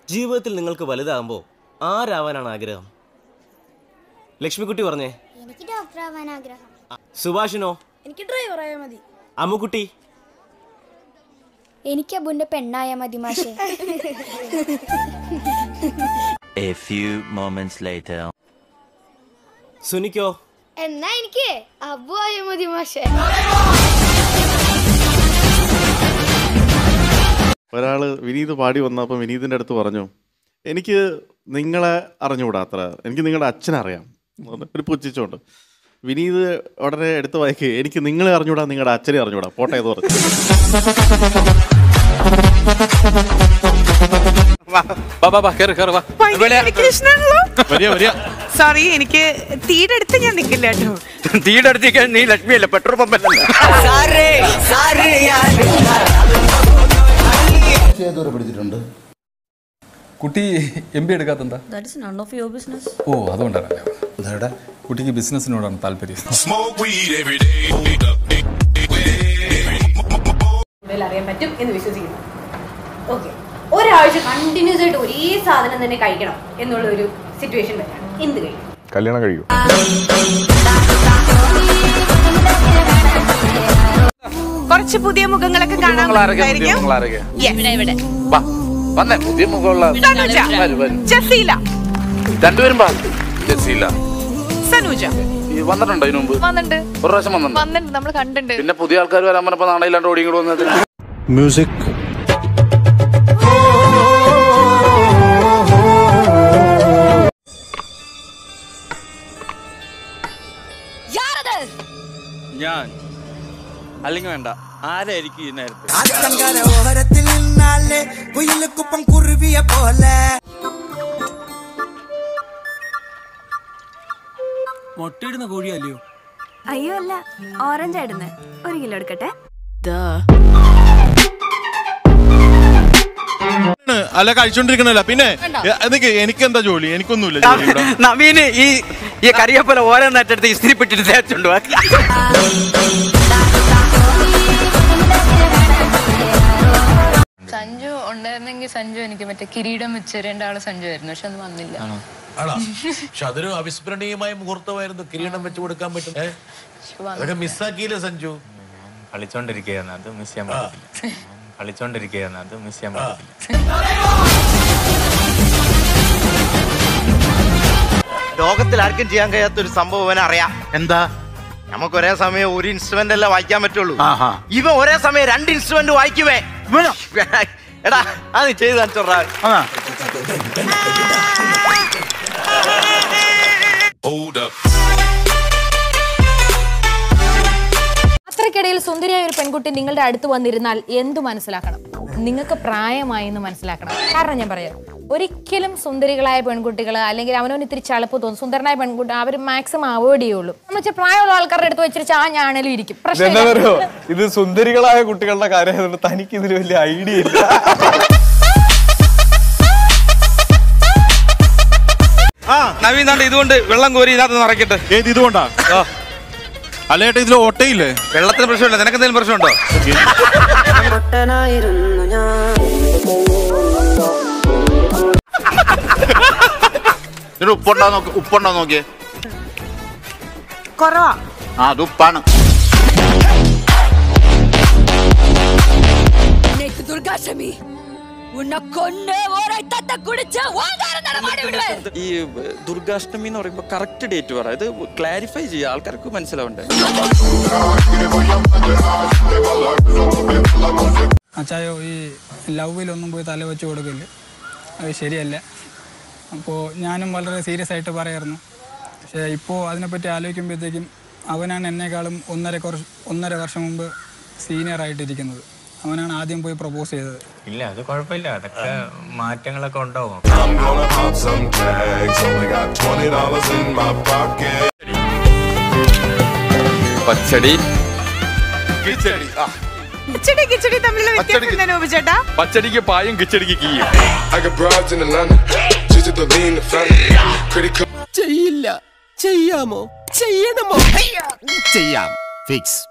ജീവിതത്തിൽ നിങ്ങൾക്ക് വലുതാകുമ്പോൾ ആരാവാനാണ് ആഗ്രഹം ലക്ഷ്മിക്കുട്ടി പറഞ്ഞേ എനിക്ക് ഡോക്ടർ ആവാൻ ആഗ്രഹം സുഭാഷിനോ എനിക്ക് ഡ്രൈവർ ആയാൽ മതി അമ്മുക്കുട്ടി എനിക്ക് അബുന്റെ പെണ്ണായ മതി മാഷേ A few moments later. സുനിക്കോ എന്നാ എനിക്ക് അബു ആയ മതി മാഷേ ഒരാൾ വിനീത് പാടി വന്നപ്പോൾ വിനീതിൻ്റെ അടുത്ത് പറഞ്ഞു എനിക്ക് നിങ്ങളെ അറിഞ്ഞുകൂടാ അത്ര എനിക്ക് നിങ്ങളുടെ അച്ഛനെ അറിയാം എന്ന് പറഞ്ഞ് ഒരു പുച്ഛിച്ചുകൊണ്ട് വിനീത് ഉടനെ എടുത്ത് വായിക്കുക എനിക്ക് നിങ്ങളെ അറിഞ്ഞൂടാ നിങ്ങളുടെ അച്ഛനെ അറിഞ്ഞൂടാ പോട്ടെ എന്ന് പറഞ്ഞു വാ വാ വാ കേറ് കേറ് വാ കൃഷ്ണനല്ലോ വരിക വരിക സോറി എനിക്ക് തീയുടെ അടുത്ത് ഞാൻ നിൽക്കില്ല കേട്ടോ തീയുടെ അടുത്തേക്ക് നീ ലക്ഷ്മി അല്ല പെട്രോൾ പമ്പല്ല ഏതുവരെ പഠിച്ചിട്ടുണ്ട് കുട്ടി എം ബി എടുക്കാത്തെന്താ that is none of your business ഓ അതുകൊണ്ടാണ് കുട്ടിക്ക് ബിസിനസ്സിനോടാണ് താല്പര്യം കൂടുതൽ അറിയാൻ പറ്റും എന്ന് വിശ്വസിക്കുന്നു ഓക്കെ ഒരാഴ്ച കണ്ടിന്യൂസ് ആയിട്ട് ഒരേ സാധനം തന്നെ കഴിക്കണം എന്നുള്ള ഒരു സിറ്റുവേഷൻ വരാണ് എന്ത് കഴിക്കും കല്യാണം കഴിയും കുറച്ച് പുതിയ മുഖങ്ങളൊക്കെ കാണാൻ പറ്റുമായിരിക്കും. Yes. വാ വന്നേ പുതിയ മുഖമുള്ള സനുജ വരൂ, വരൂ. ജസീല രണ്ടുപേരും വാ ജസീല സനുജ ഈ വന്നിട്ടുണ്ടോ ഇതിനു മുമ്പ് വന്നിട്ടുണ്ട് ഒരു പ്രാവശ്യം വന്നിട്ടുണ്ട് വന്നിട്ടുണ്ട് നമ്മൾ കണ്ടിട്ടുണ്ട് പിന്നെ പുതിയ ആൾക്കാർ വരാൻ പറഞ്ഞപ്പോ നാണയില്ലാണ്ട് ഓടി ഇങ്ങോട്ട് വന്നത് മ്യൂസിക് ഞാൻ അല്ലെങ്കിൽ വേണ്ട ആരായിരിക്കും ഈ നേരത്തെ മുട്ടയിടുന്ന കോഴിയല്ലയോ അയ്യോ അല്ല ഓറഞ്ച് ആയിരുന്നു ഒരു കിലോ എടുക്കട്ടെ അല്ല കഴിച്ചോണ്ടിരിക്കണല്ല പിന്നെ എനിക്ക് എനിക്ക് എന്താ ജോലി എനിക്കൊന്നുമില്ല ജോലി ഇവിടെ. നവീന് ഈ ഈ കറിയപ്പല ഓരോന്നെടുത്ത് ഇസ്തിരി പെട്ടിട്ട് തേച്ചുണ്ട് സഞ്ജു ഉണ്ടായിരുന്നെങ്കിൽ സഞ്ജു എനിക്ക് മറ്റേ കിരീടം വെച്ചേരേണ്ട ആള് സഞ്ജു ആയിരുന്നു പക്ഷെ അത് വന്നില്ല പക്ഷെ അതൊരു അവിസ്മരണീയമായ മുഹൂർത്തമായിരുന്നു കിരീടം വെച്ച് കൊടുക്കാൻ പറ്റും ഏ? അതൊക്കെ മിസ്സാക്കിയില്ലേ സഞ്ജു കളിച്ചോണ്ടിരിക്കുകയാണ് അത് മിസ് ചെയ്യാൻ പറ്റില്ല കളിച്ചോണ്ടിരിക്കുകയാണ് അത് മിസ് ചെയ്യാൻ പറ്റില്ല ലോകത്തിൽ ആർക്കും ചെയ്യാൻ കഴിയാത്ത ഒരു സംഭവം ഇവനെ അറിയാം എന്താ നമുക്ക് ഒരേ സമയം ഒരു ഇൻസ്ട്രുമെന്റ് അല്ലേ വായിക്കാൻ പറ്റുള്ളൂ ഇവൻ ഒരേ സമയം രണ്ട് ഇൻസ്ട്രുമെന്റ് വായിക്കുവേ ഇവനോ? എടാ അത് നീ ചെയ്ത് കാണിച്ചോടാ അത്രയ്ക്കിടയിൽ സുന്ദരിയായ ഒരു പെൺകുട്ടി നിങ്ങളുടെ അടുത്ത് വന്നിരുന്നാൽ എന്തു മനസ്സിലാക്കണം നിങ്ങൾക്ക് പ്രായമായി എന്ന് മനസ്സിലാക്കണം കാരണം ഞാൻ പറയാം ഒരിക്കലും സുന്ദരികളായ പെൺകുട്ടികൾ അല്ലെങ്കിൽ അവനവന് ഇത്തിരി ചളപ്പ് തോന്നും സുന്ദരനായ പെൺകുട്ടി അവർ മാക്സിമം അവോയ്ഡ് ചെയ്യുള്ളൂ എന്ന് വെച്ചാൽ പ്രായമുള്ള ആൾക്കാരുടെ അടുത്ത് വെച്ചിട്ട് ആ ഞാണേലും ഇരിക്കും എന്താ പ്രശ്നം പറയുക ഇത് സുന്ദരികളായ കുട്ടികളുടെ കാര്യമായതുകൊണ്ട് തനിക്ക് ഇതിൽ വലിയ ഐഡിയ ഇല്ല നവീൻ ദാണ്ട് ഇതുകൊണ്ട് വെള്ളം കോരി ഇതിനകത്ത് നിറയ്ക്കട്ടെ ഏത് ഇതുകൊണ്ടാ അല്ല ഏട്ടാ ഇതിൽ ഒട്ടയില്ലേ വെള്ളത്തിന് പ്രശ്നമില്ല നിനക്ക് എന്തെങ്കിലും പ്രശ്നമുണ്ടോ ഇതിന് ഉപ്പുണ്ടോ നോക്കി ഉപ്പുണ്ടോ നോക്കിയേ കുറവാ ആ അത് ഉപ്പാണ് ദുർഗാഷ്ടമി ഉന്നെ കൊന്ന് ഓരോ കുടിച്ച് ഓങ്കാരം നടമാടി വിടുവേ ഈ ദുർഗാഷ്ടമി എന്ന് പറയുമ്പോൾ കറക്റ്റ് ഡേറ്റ് പറ ഇത് ക്ലാരിഫൈ ചെയ്യുക ആൾക്കാർക്ക് മനസ്സിലാവണ്ടേ അച്ചായോ ഈ ലവിലൊന്നും പോയി തല വെച്ച് കൊടുക്കില്ല അത് ശരിയല്ല അപ്പോൾ ഞാനും വളരെ സീരിയസ് ആയിട്ട് പറയായിരുന്നു പക്ഷേ ഇപ്പോൾ അതിനെപ്പറ്റി ആലോചിക്കുമ്പോഴത്തേക്കും അവനാണ് എന്നെക്കാളും ഒന്നര കുറച്ച് ഒന്നര വർഷം മുമ്പ് സീനിയർ ആയിട്ടിരിക്കുന്നത് അവനാണ് ആദ്യം പോയി പ്രപ്പോസ് ചെയ്തത് ഇല്ല അത് കുഴപ്പമില്ല അതൊക്കെ മാറ്റങ്ങളൊക്കെ ഉണ്ടാവും പച്ചടി കിച്ചടി കിച്ചടി തമ്മിലുള്ള വ്യത്യാസം എന്താ നോബി ചേട്ടാ പച്ചടിക്ക് പായും കിച്ചടിക്ക് കീയും ചെയ്യില്ല ചെയ്യാമോ ചെയ്യണമോ ചെയ്യാം ഫിക്സ്